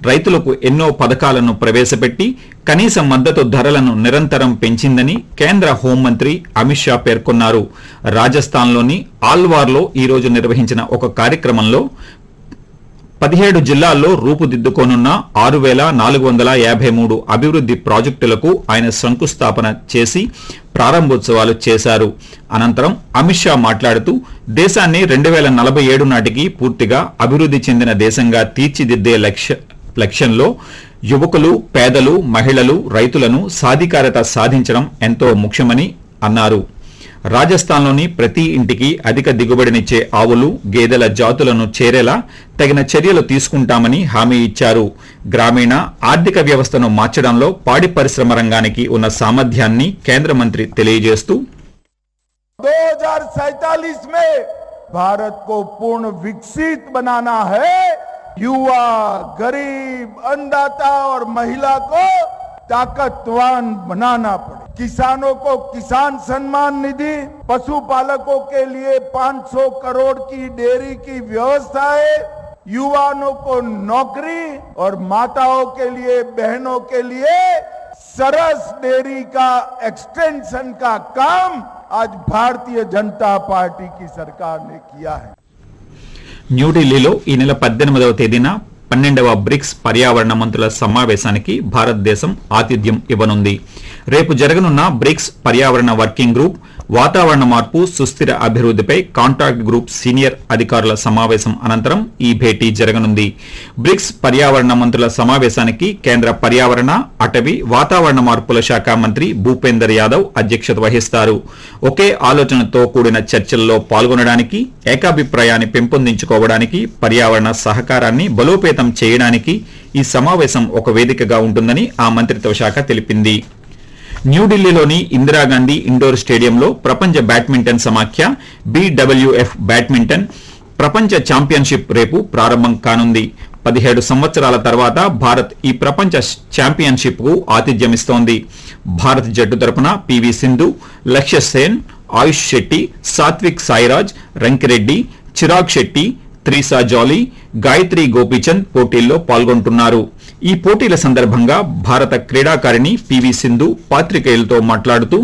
రైతులకు ఎన్నో పథకాలను ప్రవేశపెట్టి కనీస మద్దతు ధరలను నిరంతరం పెంచిందని కేంద్ర హోంమంత్రి అమిత్ షా పేర్కొన్నారు రాజస్థాన్లోని ఆల్వార్లో ఈ రోజు నిర్వహించిన ఒక కార్యక్రమంలో పదిహేడు జిల్లాల్లో రూపుదిద్దుకోనున్న ఆరు వేల నాలుగు వందల యాభై మూడు అభివృద్ది ప్రాజెక్టులకు ఆయన శంకుస్థాపన చేసి ప్రారంభోత్సవాలు చేశారు అనంతరం అమిత్ షా మాట్లాడుతూ దేశాన్ని రెండు వేల నలభై ఏడు నాటికి పూర్తిగా అభివృద్ది చెందిన దేశంగా తీర్చిదిద్దే లక్ష్య లక్ష్యంలో యువకులు పేదలు మహిళలు రైతులను సాధికారత సాధించడం ఎంతో ముఖ్యమని అన్నారు రాజస్థాన్లోని ప్రతి ఇంటికి అధిక దిగుబడినిచ్చే ఆవులు గేదెల జాతులను చేరేలా తగిన చర్యలు తీసుకుంటామని హామీ ఇచ్చారు గ్రామీణ ఆర్థిక వ్యవస్థను మార్చడంలో పాడి పరిశ్రమ రంగానికి ఉన్న సామర్థ్యాన్ని కేంద్ర మంత్రి తెలియజేస్తూ 2047 में भारत को पूर्ण विकसित बनाना है युवा गरीब अन्नदाता और महिला को ताकतवान बनाना पड़े किसानों को किसान सम्मान निधि पशुपालकों के लिए 500 करोड़ की डेयरी की व्यवस्था है युवाओं को नौकरी और माताओं के लिए बहनों के लिए सरस डेयरी का एक्सटेंशन का काम आज भारतीय जनता पार्टी की सरकार ने किया है న్యూఢిల్లీలో ఈ నెల పద్దెనిమిదవ తేదీన పన్నెండవ బ్రిక్స్ పర్యావరణ మంత్రుల సమావేశానికి భారతదేశం ఆతిథ్యం ఇవ్వనుంది రేపు జరగనున్న బ్రిక్స్ పర్యావరణ వర్కింగ్ గ్రూప్ వాతావరణ మార్పు సుస్థిర అభివృద్ధిపై కాంటాక్ట్ గ్రూప్ సీనియర్ అధికారుల సమావేశం అనంతరం ఈ భేటీ జరగనుంది బ్రిక్స్ పర్యావరణ మంత్రుల సమావేశానికి కేంద్ర పర్యావరణ అటవీ వాతావరణ మార్పుల శాఖ మంత్రి భూపేందర్ యాదవ్ అధ్యక్షత వహిస్తారు ఒకే ఆలోచనతో కూడిన చర్చల్లో పాల్గొనడానికి ఏకాభిప్రాయాన్ని పెంపొందించుకోవడానికి పర్యావరణ సహకారాన్ని బలోపేతం చేయడానికి ఈ సమావేశం ఒక వేదికగా ఉంటుందని ఆ మంత్రిత్వ శాఖ తెలిపింది న్యూఢిల్లీలోని ఇందిరాగాంధీ ఇండోర్ స్టేడియంలో ప్రపంచ బ్యాడ్మింటన్ సమాఖ్య బీడబ్ల్యూఎఫ్ బ్యాడ్మింటన్ ప్రపంచ ఛాంపియన్షిప్ రేపు ప్రారంభం కానుంది పదిహేడు సంవత్సరాల తర్వాత భారత్ ఈ ప్రపంచ ఛాంపియన్షిప్ కు ఆతిథ్యమిస్తోంది భారత్ జట్టు తరపున పివి సింధు లక్ష్య సేన్ ఆయుష్ శెట్టి సాత్విక్ సాయిరాజ్ రంకిరెడ్డి చిరాగ్ శెట్టి త్రిసా జాలీ గాయత్రి గోపీచంద్ పోటీల్లో పాల్గొంటున్నారు ఈ పోటీల సందర్భంగా భారత క్రీడాకారిణి పివి సింధు పాత్రికేయులతో మాట్లాడుతూ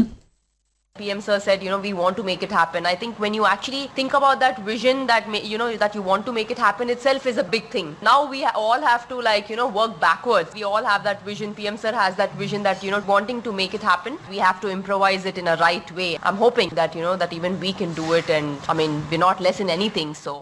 PM sir said, you know, we want to make it happen. I think when you actually think about that vision that, may, you know, that you want to make it happen itself is a big thing. Now we ha- all have to like, you know, work backwards. We all have that vision. PM sir has that vision that, you know, wanting to make it happen. We have to improvise it in a right way. I'm hoping that, you know, that even we can do it and, I mean, we're not less in anything, so.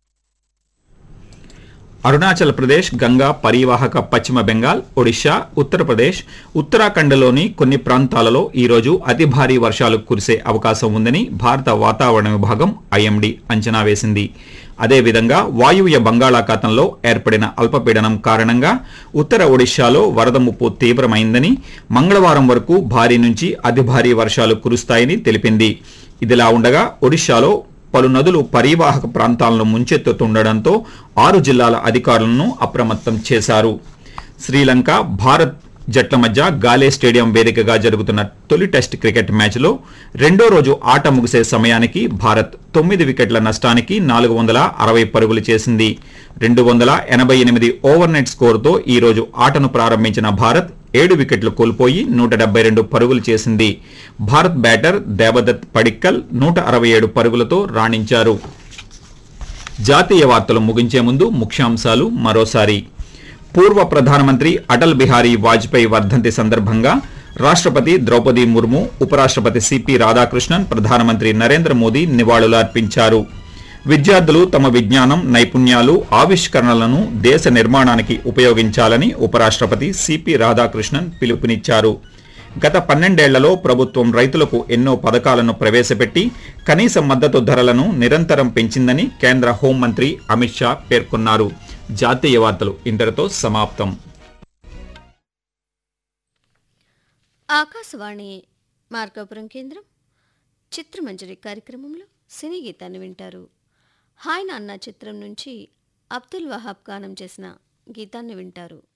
Arunachal Pradesh Ganga పరివాహక పశ్చిమ బెంగాల్ ఒడిశా ఉత్తరప్రదేశ్ ఉత్తరాఖండ్లోని కొన్ని ప్రాంతాలలో ఈ రోజు అతి భారీ వర్షాలు కురిసే అవకాశం ఉందని భారత వాతావరణ విభాగం ఐఎండీ అంచనా వేసింది అదేవిధంగా వాయువ్య బంగాళాఖాతంలో ఏర్పడిన అల్పపీడనం కారణంగా ఉత్తర ఒడిశాలో వరద ముప్పు తీవ్రమైందని మంగళవారం వరకు భారీ నుంచి అతి భారీ వర్షాలు కురుస్తాయని తెలిపింది ఇదిలా ఉండగా ఒడిశాలో పలు నదులు పరివాహక ప్రాంతాలను ముంచెత్తుతుండటంతో ఆరు జిల్లాల అధికారులను అప్రమత్తం చేశారు శ్రీలంక భారత్ జట్ల మధ్య గాలే స్టేడియం వేదికగా జరుగుతున్న తొలి టెస్ట్ క్రికెట్ మ్యాచ్లో రెండో రోజు ఆట ముగిసే సమయానికి భారత్ తొమ్మిది వికెట్ల నష్టానికి నాలుగు వందల అరవై పరుగులు చేసింది రెండు వందల ఎనభై ఎనిమిది ఓవర్ నెట్ స్కోరుతో ఈ రోజు ఆటను ప్రారంభించిన భారత్ ఏడు వికెట్లు కోల్పోయి నూట డెబ్బై రెండు పరుగులు చేసింది భారత్ బ్యాటర్ దేవదత్ పడిక్కల్ నూట అరవై ఏడు పరుగులతో రాణించారు జాతీయ వార్తలు ముగించే ముందు ముఖ్యాంశాలు మరోసారి పూర్వ ప్రధానమంత్రి అటల్ బిహారీ వాజ్పేయి వర్ధంతి సందర్భంగా రాష్ట్రపతి ద్రౌపది ముర్ము ఉపరాష్ట్రపతి సిపి రాధాకృష్ణన్ ప్రధానమంత్రి నరేంద్ర మోదీ నివాళులర్పించారు విద్యార్థులు తమ విజ్ఞానం నైపుణ్యాలు ఆవిష్కరణలను దేశ నిర్మాణానికి ఉపయోగించాలని ఉపరాష్ట్రపతి సిపి రాధాకృష్ణన్ పిలుపునిచ్చారు గత పన్నెండేళ్లలో ప్రభుత్వం రైతులకు ఎన్నో పథకాలను ప్రవేశపెట్టి కనీస మద్దతు ధరలను నిరంతరం పెంచిందని కేంద్ర హోంమంత్రి అమిత్ షా పేర్కొన్నారు జాతీయ వార్తలు ఇంతటితో సమాప్తం ఆకాశవాణి మార్కాపురం కేంద్రం చిత్రమంజరి కార్యక్రమంలో సినీ గీతాన్ని వింటారు హాయ్ నాన్న చిత్రం నుంచి అబ్దుల్ వహాబ్ గానం చేసిన గీతాన్ని వింటారు